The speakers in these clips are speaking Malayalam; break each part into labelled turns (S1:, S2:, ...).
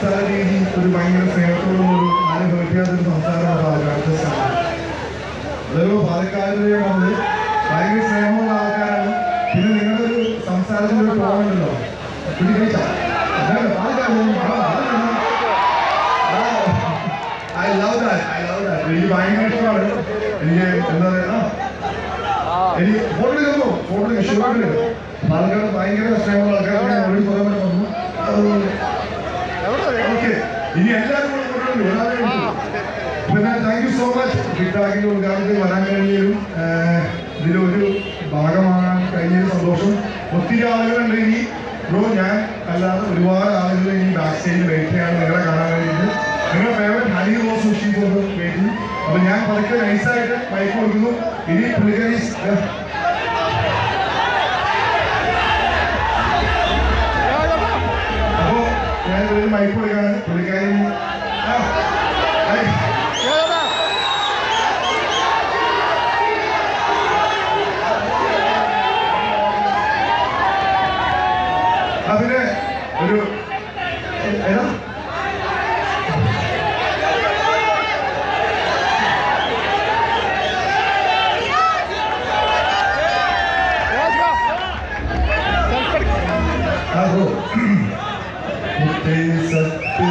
S1: സംസാര രീതി ഒരു ഭയങ്കര സ്നേഹത്തോടും ഒരു ആരും ഹേർട്ടിയാത്തൊരു സംസാരമാണ് പാലക്കാട് അതൊരു പാലക്കാടിലെ വന്നത് ഭയങ്കര സ്നേഹമുള്ള ആൾക്കാരാണ് പിന്നെ നിങ്ങളുടെ ഒരു സംസാരത്തിന്റെ ഒരു ടോണുണ്ടല്ലോ പിടി കഴിച്ചാ അതാണ് Palakkad I love that I love that എനിക്ക് ഭയങ്കര ഇഷ്ടമാണ് എനിക്ക് എന്താ പറയാ എനിക്ക് ഫോട്ടോ എടുക്കുമ്പോ ഫോട്ടോ ഷുഗർ പാലക്കാട് ഭയങ്കര സ്നേഹമുള്ള ആൾക്കാരാണ് ഞാൻ ഒരു പറയാൻ വന്നു ഓക്കെ ഇനി എല്ലാവരും കൂടെ കൊണ്ടുവരും ഒരാളെ എടുത്തു പിന്നെ താങ്ക് യു സോ മച്ച് ഫീഡ്ബാക്കിന്റെ ഉദ്ഘാടനത്തിൽ വരാൻ കഴിഞ്ഞതും ഇതിലൊരു ഭാഗമാകാൻ കഴിഞ്ഞതിൽ സന്തോഷം ഒത്തിരി ആളുകളുണ്ട് ഇനി ബ്രോ ഞാൻ അല്ലാതെ ഒരുപാട് ആളുകൾ ഇനി ബാക്ക് സ്റ്റേജിൽ വെയിറ്റ് ചെയ്യാണ് നിങ്ങളെ കാണാൻ വേണ്ടിയിട്ട് നിങ്ങളുടെ ഫേവറേറ്റ് ഹണി റോസ് സുഷി വെയിറ്റിംഗ് അപ്പൊ ഞാൻ പതുക്കെ നൈസായിട്ട് മൈക്ക് കൊടുക്കുന്നു ഇനി പുള്ളിക്കാരി അപ്പോ ഞാൻ ഒരു മൈക്ക് കൊടുക്കാണ് പുള്ളിക്കാരി ആ, ഐ. അതിന് ഒരു ഏതാ അതോ മുത്തേ സത്തേ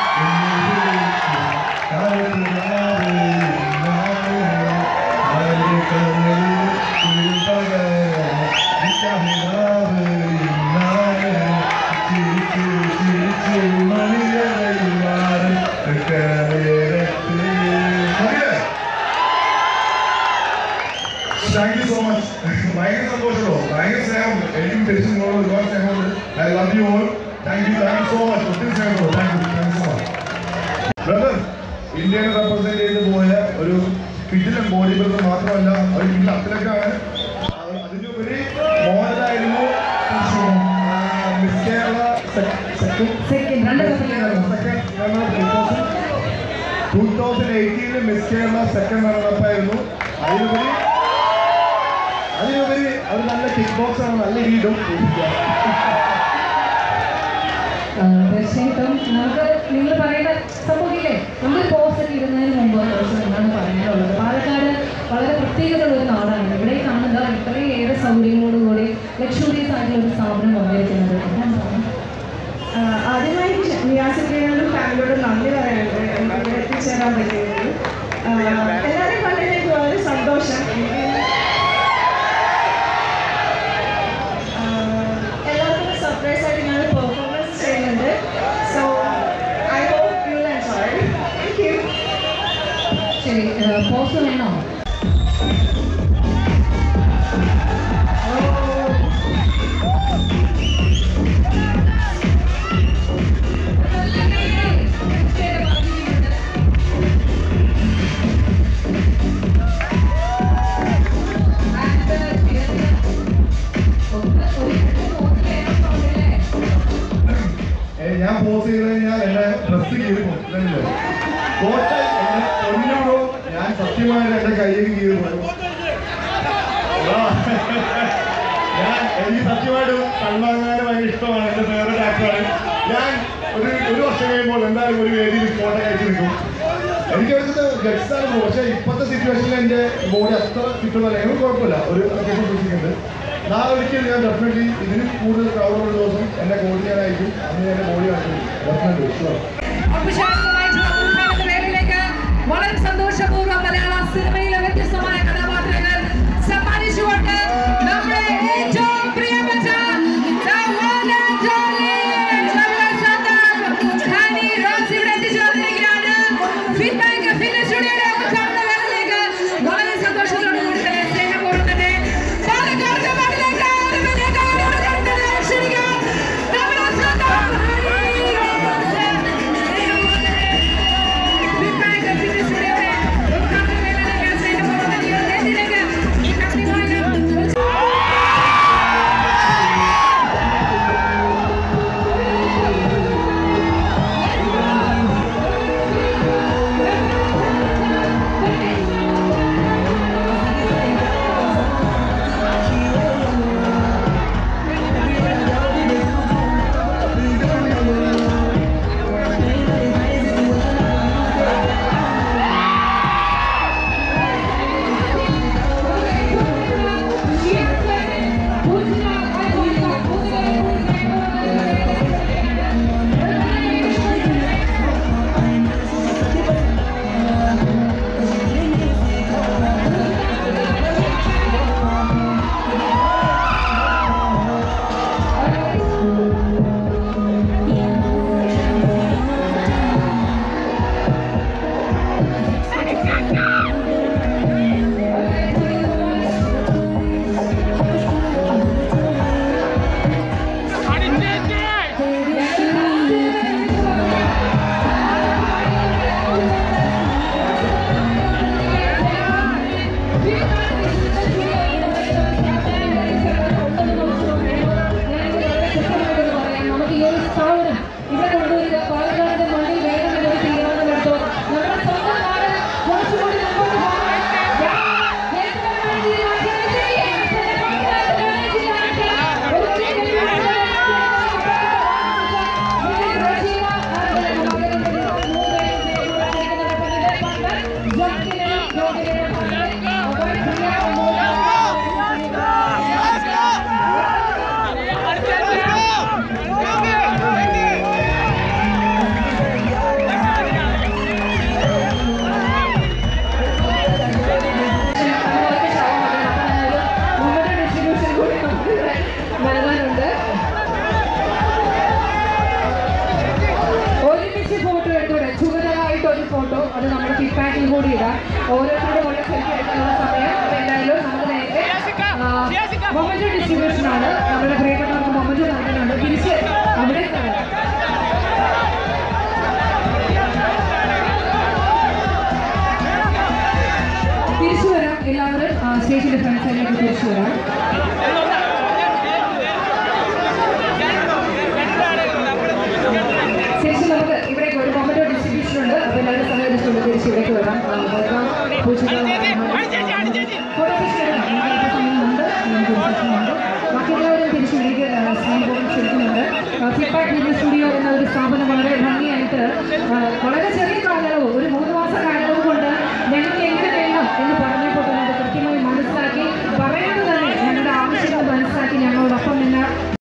S1: താങ്ക് യു സോ മച്ച് ഭയങ്കര സന്തോഷമോ ഭയങ്കര സ്നേഹമുണ്ട് എനിക്കും തിരിച്ചു നിങ്ങളോട് ഒരുപാട് സ്നേഹമുണ്ട് I love you all thank you thank you so much ഒത്തിരി സ്നേഹമുള്ളൂ thank you thank you so much brother ഇന്ത്യനെ റെപ്രസെന്റ് ചെയ്ത് പോയ ഒരു ഫിറ്റിലും ബോഡി ബിൽഡർ മാത്രമല്ല ഒരു ഫിറ്റിൽ അത്ലറ്റാണ് അതിനുപരി മോഹൻലായിരുന്നു മിസ് കേരള
S2: സെക്കൻഡ് രണ്ട്
S1: ടൂ തൗസൻഡ് എയ്റ്റീനിൽ മിസ് കേരള സെക്കൻഡ് റണ്ണപ്പ് ആയിരുന്നു അതിനുപരി അതിനുപരി അവർ നല്ല കിക്ക് ബോക്സ് ആണ് നല്ല രീതിയിലും
S2: ആ, തീർച്ചയായിട്ടും നമുക്ക് നിങ്ങൾ പറയുന്ന സംഭവിക്കില്ലേ നമ്മൾ പോസ്റ്റ് ഇടുന്നതിന് മുമ്പ് കുറച്ച് എന്താണ് പറയാനുള്ളത് പാലക്കാട് വളരെ പ്രത്യേകതയുള്ള ഒരു നാടാണ് ഇവിടെ കാണുന്ന ഇത്രയും ഏറെ സൗകര്യങ്ങളോടുകൂടി ലക്ഷൂറിയസ് ആയിട്ടുള്ള ഒരു സ്ഥാപനം വന്നിരിക്കുന്നത് എന്താണ് പറയുന്നത്
S3: ആഹ് ആദ്യമായി നിയാസിക്കയോടും ഫാമിലിയോടും നന്ദി പറയാനുണ്ട് എനിക്ക് ഇവിടെ എത്തിച്ചേരാൻ പറ്റിയത് ആഹ് എല്ലാവരെയും കണ്ടതിൽ എനിക്ക് വളരെ സന്തോഷം എനിക്ക് ആഹ് എല്ലാവർക്കും സർപ്രൈസ് ആയിട്ട് ഞാൻ പെർഫോമൻസ് ചെയ്യുന്നുണ്ട് so I hope you enjoy thank you
S2: ശരി പോസ്റ്റ് വേണോ
S1: ഞാൻ പോസ് ചെയ്ത് കഴിഞ്ഞാൽ എന്റെ ഡ്രസ് കീറി പോകും കോട്ട എന്നെ പൊന്നുള്ളൂ ഞാൻ സത്യമായിട്ട് എന്റെ കയ്യിൽ കീറി പോകും ആ. ഞാൻ എനിക്ക് സത്യമായിട്ടും സൽമാൻ ഖാനെ ഭയങ്കര ഇഷ്ടമാണ് എന്റെ ഫേവറേറ്റ് ആക്ടറാണ് ഞാൻ ഒരു ഒരു വർഷം കഴിയുമ്പോൾ എന്തായാലും ഒരു വേദിയിൽ ഫോട്ടോ കഴിച്ച് നിൽക്കും എനിക്ക് അവിടുത്തെ ഗട്സാണ് പോകും പക്ഷേ ഇപ്പോഴത്തെ സിറ്റുവേഷനിൽ എൻ്റെ ബോഡി അത്ര കിട്ടുന്നില്ല എനിക്ക് കുഴപ്പമില്ല ഒരു അത്യാവശ്യം ഫിസിക്കുണ്ട് നാളെ ഒരിക്കലും ഞാൻ ഡെഫിനറ്റ്ലി ഇതിന് കൂടുതൽ ക്രൗഡുള്ള ദിവസം എന്നെ കോഡ് ചെയ്യാനായിരിക്കും അന്ന് എൻ്റെ ബോഡി കാണിക്കും ഡെഫിനറ്റ്ലി ഷുവർ
S2: ഔപചാരികമായിട്ടുള്ള ബഹുമാനത്തിന്റെ പേരിലേക്ക് വളരെ സന്തോഷപൂർവ്വം മലയാള സിനിമയിലെ വ്യത്യസ്തമായ കഥാപാത്രങ്ങൾ സമ്മാനിച്ചുകൊണ്ട് നമ്മുടെ ഏറ്റവും പ്രിയപ്പെട്ട the one and only സർവ്വസന്തം ഹണി റോസ് ഇവിടെ എത്തിച്ചേർന്നിരിക്കുകയാണ് ഫീഡ്ബാക്ക് ഫിലിം സ്റ്റുഡിയോയുടെ ഉദ്ഘാടന വേളയിലേക്ക് വളരെ സന്തോഷത്തോടു കൂടി തന്നെ സ്നേഹപൂർവ്വം തന്നെ പാലക്കാട് നാട്ടിലേക്ക് ആദ്യമേ കൈയോടെ ക്ഷണിക്കാം നമ്മുടെ സ്വന്തം ഹണി റോസ് Thank സെൽഫി കൂടി ഇടാം ഓരോരുത്തരുടെ കൂടെ സെൽഫി എടുക്കാനുള്ള സമയം അപ്പോൾ എന്തായാലും നമുക്ക് നേരത്തെ മൊമെൻറ്റോ ഡിസ്ട്രിബ്യൂഷൻ ആണ് നമ്മുടെ പ്രിയപ്പെട്ടവർക്ക് മൊമെൻറ്റോ നൽകാനുണ്ട് തിരിച്ച് അവിടെ കാണാം. തിരിച്ചു വരാം എല്ലാവരും സ്റ്റേജിന്റെ ഫ്രണ്ട് സൈഡിലേക്ക് തിരിച്ചു വരാം